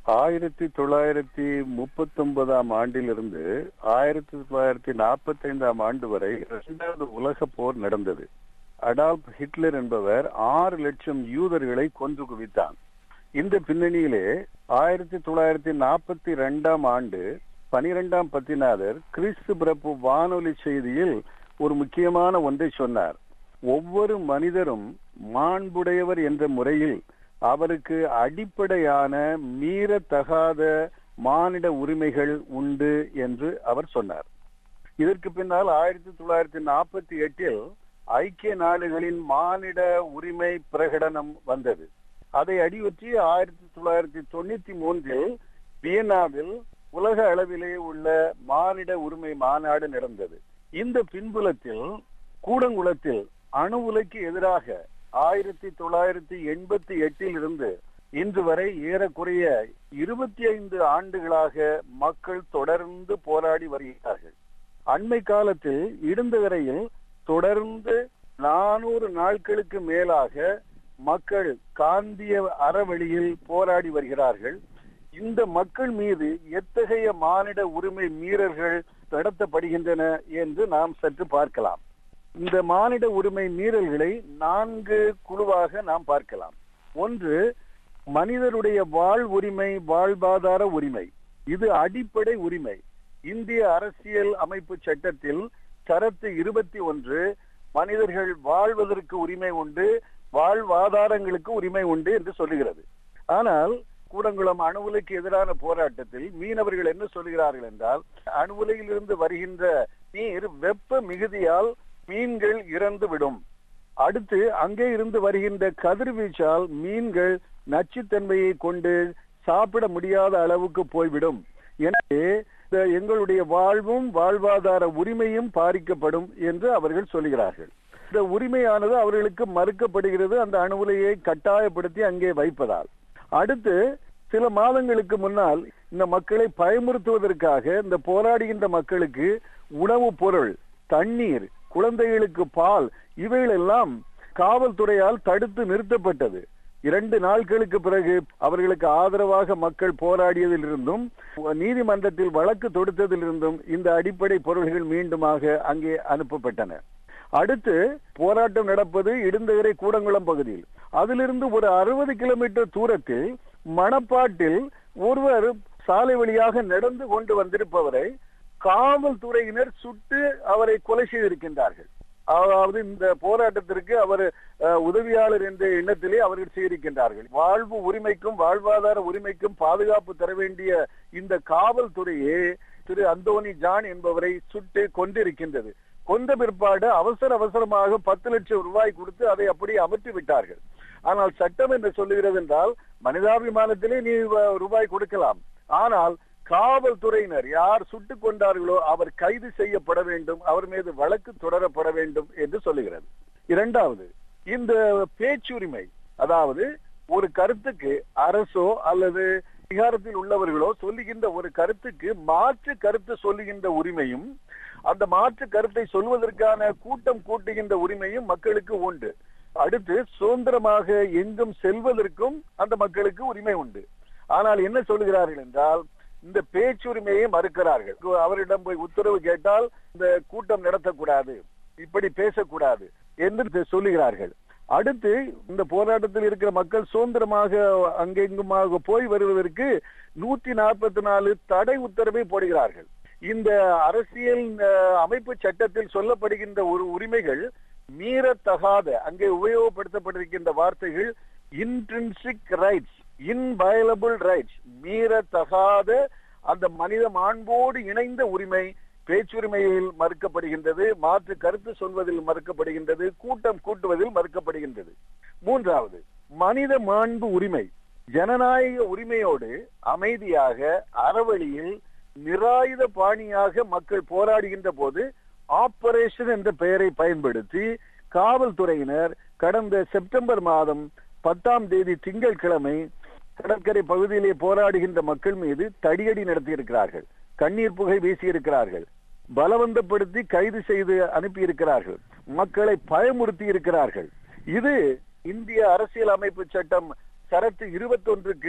ஆயிரத்தி தொள்ளாயிரத்தி முப்பத்தி ஒன்பதாம் ஆண்டிலிருந்து ஆயிரத்தி தொள்ளாயிரத்தி நாற்பத்தி ஐந்தாம் ஆண்டு வரை இரண்டாவது உலக போர் நடந்தது அடால்ப் ஹிட்லர் என்பவர் ஆறு லட்சம் யூதர்களை கொன்று குவித்தான் இந்த பின்னணியிலே ஆயிரத்தி தொள்ளாயிரத்தி நாற்பத்தி ரெண்டாம் ஆண்டு பனிரெண்டாம் பத்திநாதர் கிறிஸ்து பிறப்பு வானொலி செய்தியில் ஒரு முக்கியமான ஒன்றை சொன்னார் ஒவ்வொரு மனிதரும் மாண்புடையவர் என்ற முறையில் அவருக்கு அடிப்படையான மீறத்தகாத மானிட உரிமைகள் உண்டு என்று அவர் சொன்னார் இதற்கு பின்னால் ஆயிரத்தி தொள்ளாயிரத்தி நாற்பத்தி எட்டில் ஐக்கிய நாடுகளின் மானிட உரிமை பிரகடனம் வந்தது அதை அடிவற்றி ஆயிரத்தி தொள்ளாயிரத்தி தொண்ணூத்தி மூன்றில் வியன்னாவில் உலக அளவிலே உள்ள மானிட உரிமை மாநாடு நடந்தது இந்த பின்புலத்தில் கூடங்குளத்தில் அணு உலைக்கு எதிராக ஆயிரத்தி தொள்ளாயிரத்தி எண்பத்தி எட்டில் இருந்து இன்று வரை ஏறக்குறைய இருபத்தி ஐந்து ஆண்டுகளாக மக்கள் தொடர்ந்து போராடி வருகிறார்கள் அண்மை காலத்தில் இடுந்தகரையில் தொடர்ந்து நானூறு நாட்களுக்கு மேலாக மக்கள் காந்திய அறவழியில் போராடி வருகிறார்கள் இந்த மக்கள் மீது எத்தகைய மானிட உரிமை மீறல்கள் நடத்தப்படுகின்றன என்று நாம் சற்று பார்க்கலாம் இந்த மானிட உரிமை மீறல்களை நான்கு குழுவாக நாம் பார்க்கலாம் ஒன்று மனிதருடைய வாழ் உரிமை வாழ்வாதார உரிமை இது அடிப்படை உரிமை இந்திய அரசியல் அமைப்பு சட்டத்தில் சரத்து இருபத்தி ஒன்று மனிதர்கள் வாழ்வதற்கு உரிமை உண்டு வாழ்வாதாரங்களுக்கு உரிமை உண்டு என்று சொல்லுகிறது ஆனால் கூடங்குளம் அணு உலைக்கு எதிரான போராட்டத்தில் மீனவர்கள் என்ன சொல்கிறார்கள் என்றால் அணு உலையிலிருந்து வருகின்ற நீர் வெப்ப மிகுதியால் மீன்கள் இறந்து விடும் அடுத்து அங்கே இருந்து வருகின்ற கதிர்வீச்சால் மீன்கள் நச்சுத்தன்மையை கொண்டு சாப்பிட முடியாத அளவுக்கு போய்விடும் எனவே எங்களுடைய வாழ்வும் வாழ்வாதார உரிமையும் பாதிக்கப்படும் என்று அவர்கள் சொல்கிறார்கள் இந்த உரிமையானது அவர்களுக்கு மறுக்கப்படுகிறது அந்த அணு உலையை கட்டாயப்படுத்தி அங்கே வைப்பதால் அடுத்து சில மாதங்களுக்கு முன்னால் இந்த மக்களை பயமுறுத்துவதற்காக இந்த போராடுகின்ற மக்களுக்கு உணவுப் பொருள் தண்ணீர் குழந்தைகளுக்கு பால் இவைகளெல்லாம் காவல்துறையால் தடுத்து நிறுத்தப்பட்டது இரண்டு நாட்களுக்கு பிறகு அவர்களுக்கு ஆதரவாக மக்கள் போராடியதிலிருந்தும் நீதிமன்றத்தில் வழக்கு தொடுத்ததிலிருந்தும் இந்த அடிப்படை பொருள்கள் மீண்டுமாக அங்கே அனுப்பப்பட்டன அடுத்து போராட்டம் நடப்பது இடுந்தகரை கூடங்குளம் பகுதியில் அதிலிருந்து ஒரு அறுபது கிலோமீட்டர் தூரத்தில் மணப்பாட்டில் ஒருவர் சாலை வழியாக நடந்து கொண்டு வந்திருப்பவரை காவல்துறையினர் சுட்டு அவரை கொலை செய்திருக்கின்றார்கள் அதாவது இந்த போராட்டத்திற்கு அவர் உதவியாளர் என்ற எண்ணத்திலே அவர்கள் செய்திருக்கின்றார்கள் வாழ்வு உரிமைக்கும் வாழ்வாதார உரிமைக்கும் பாதுகாப்பு தர வேண்டிய இந்த காவல்துறையே திரு அந்தோனி ஜான் என்பவரை சுட்டு கொண்டிருக்கின்றது கொண்ட பிற்பாடு அவசர அவசரமாக பத்து லட்சம் ரூபாய் கொடுத்து அதை அப்படியே அமர்த்தி விட்டார்கள் ஆனால் சட்டம் என்ன சொல்லுகிறது என்றால் மனிதாபிமானத்திலே நீ ரூபாய் கொடுக்கலாம் ஆனால் காவல்துறையினர் யார் சுட்டுக் கொண்டார்களோ அவர் கைது செய்யப்பட வேண்டும் அவர் மீது வழக்கு தொடரப்பட வேண்டும் என்று சொல்லுகிறது இரண்டாவது இந்த பேச்சுரிமை அதாவது ஒரு கருத்துக்கு அரசோ அல்லது அதிகாரத்தில் உள்ளவர்களோ சொல்லுகின்ற ஒரு கருத்துக்கு மாற்று கருத்து சொல்லுகின்ற உரிமையும் அந்த மாற்று கருத்தை சொல்வதற்கான கூட்டம் கூட்டுகின்ற உரிமையும் மக்களுக்கு உண்டு அடுத்து சுதந்திரமாக எங்கும் செல்வதற்கும் அந்த மக்களுக்கு உரிமை உண்டு ஆனால் என்ன சொல்லுகிறார்கள் என்றால் இந்த பேச்சுரிமையை மறுக்கிறார்கள் அவரிடம் போய் உத்தரவு கேட்டால் இந்த கூட்டம் நடத்தக்கூடாது இப்படி பேசக்கூடாது என்று சொல்லுகிறார்கள் அடுத்து இந்த போராட்டத்தில் இருக்கிற மக்கள் சுதந்திரமாக அங்கெங்குமாக போய் வருவதற்கு நூத்தி நாற்பத்தி நாலு தடை உத்தரவை போடுகிறார்கள் இந்த அரசியல் அமைப்பு சட்டத்தில் சொல்லப்படுகின்ற ஒரு உரிமைகள் மீறத்தகாத அங்கே உபயோகப்படுத்தப்பட்டிருக்கின்ற வார்த்தைகள் இன்ட்ரின்சிக் ரைட்ஸ் இன்வயலபிள் ரைட்ஸ் மீறத்தகாத அந்த மனித மாண்போடு இணைந்த உரிமை பேச்சுரிமையில் மறுக்கப்படுகின்றது மாற்று கருத்து சொல்வதில் மறுக்கப்படுகின்றது கூட்டம் கூட்டுவதில் மறுக்கப்படுகின்றது மூன்றாவது மனித மாண்பு உரிமை ஜனநாயக உரிமையோடு அமைதியாக அறவழியில் நிராயுத பாணியாக மக்கள் போராடுகின்ற போது ஆபரேஷன் என்ற பெயரை பயன்படுத்தி காவல்துறையினர் கடந்த செப்டம்பர் மாதம் பத்தாம் தேதி திங்கட்கிழமை கடற்கரை பகுதியிலே போராடுகின்ற மக்கள் மீது தடியடி நடத்தியிருக்கிறார்கள் கண்ணீர் புகை வீசியிருக்கிறார்கள் பலவந்தப்படுத்தி கைது செய்து அனுப்பியிருக்கிறார்கள் மக்களை பயமுறுத்தி இருக்கிறார்கள் இது இந்திய அரசியல் அமைப்பு சட்டம் சரத்து இருபத்தொன்றுக்கு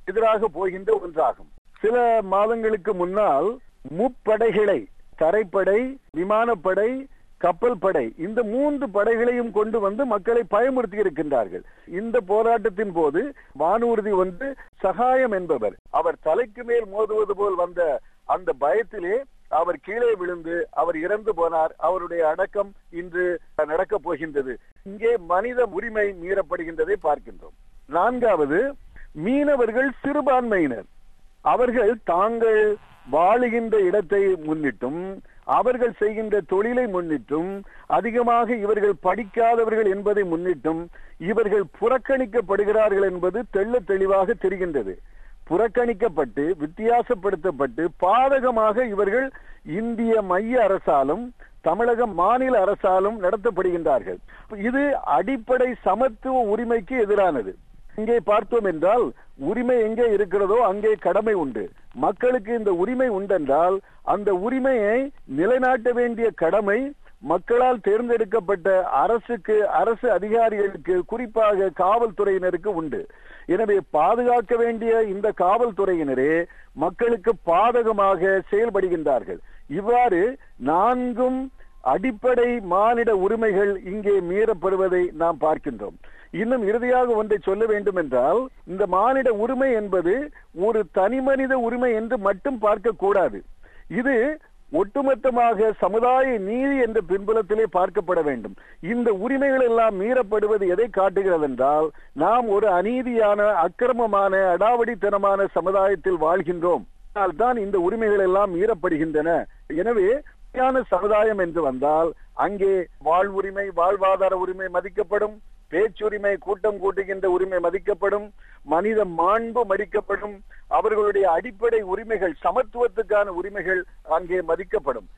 எதிராக போகின்ற ஒன்றாகும் சில மாதங்களுக்கு முன்னால் முப்படைகளை தரைப்படை விமானப்படை கப்பல் படை இந்த மூன்று படைகளையும் கொண்டு வந்து மக்களை பயமுறுத்தி இருக்கின்றார்கள் இந்த போராட்டத்தின் போது வானூர்தி வந்து சகாயம் என்பவர் அவர் தலைக்கு மேல் மோதுவது போல் வந்த அந்த பயத்திலே அவர் கீழே விழுந்து அவர் இறந்து போனார் அவருடைய அடக்கம் இன்று நடக்கப் போகின்றது இங்கே மனித உரிமை மீறப்படுகின்றதை பார்க்கின்றோம் நான்காவது மீனவர்கள் சிறுபான்மையினர் அவர்கள் தாங்கள் வாழுகின்ற இடத்தை முன்னிட்டும் அவர்கள் செய்கின்ற தொழிலை முன்னிட்டும் அதிகமாக இவர்கள் படிக்காதவர்கள் என்பதை முன்னிட்டும் இவர்கள் புறக்கணிக்கப்படுகிறார்கள் என்பது தெள்ள தெளிவாக தெரிகின்றது புறக்கணிக்கப்பட்டு வித்தியாசப்படுத்தப்பட்டு பாதகமாக இவர்கள் இந்திய மைய அரசாலும் தமிழக மாநில அரசாலும் நடத்தப்படுகின்றார்கள் இது அடிப்படை சமத்துவ உரிமைக்கு எதிரானது இங்கே பார்த்தோம் என்றால் உரிமை எங்கே இருக்கிறதோ அங்கே கடமை உண்டு மக்களுக்கு இந்த உரிமை உண்டென்றால் அந்த உரிமையை நிலைநாட்ட வேண்டிய கடமை மக்களால் தேர்ந்தெடுக்கப்பட்ட அரசுக்கு அரசு அதிகாரிகளுக்கு குறிப்பாக காவல்துறையினருக்கு உண்டு எனவே பாதுகாக்க வேண்டிய இந்த காவல்துறையினரே மக்களுக்கு பாதகமாக செயல்படுகின்றார்கள் இவ்வாறு நான்கும் அடிப்படை மானிட உரிமைகள் இங்கே மீறப்படுவதை நாம் பார்க்கின்றோம் இன்னும் இறுதியாக ஒன்றை சொல்ல வேண்டும் என்றால் இந்த மானிட உரிமை என்பது ஒரு தனிமனித உரிமை என்று மட்டும் பார்க்க கூடாது இது ஒட்டுமொத்தமாக சமுதாய நீதி என்ற பின்புலத்திலே பார்க்கப்பட வேண்டும் இந்த உரிமைகள் எல்லாம் மீறப்படுவது எதை காட்டுகிறது என்றால் நாம் ஒரு அநீதியான அக்கிரமமான அடாவடித்தனமான சமுதாயத்தில் வாழ்கின்றோம் தான் இந்த உரிமைகள் எல்லாம் மீறப்படுகின்றன எனவே சமுதாயம் என்று வந்தால் அங்கே வாழ்வுரிமை வாழ்வாதார உரிமை மதிக்கப்படும் பேச்சுரிமை கூட்டம் கூட்டுகின்ற உரிமை மதிக்கப்படும் மனித மாண்பு மதிக்கப்படும் அவர்களுடைய அடிப்படை உரிமைகள் சமத்துவத்துக்கான உரிமைகள் அங்கே மதிக்கப்படும்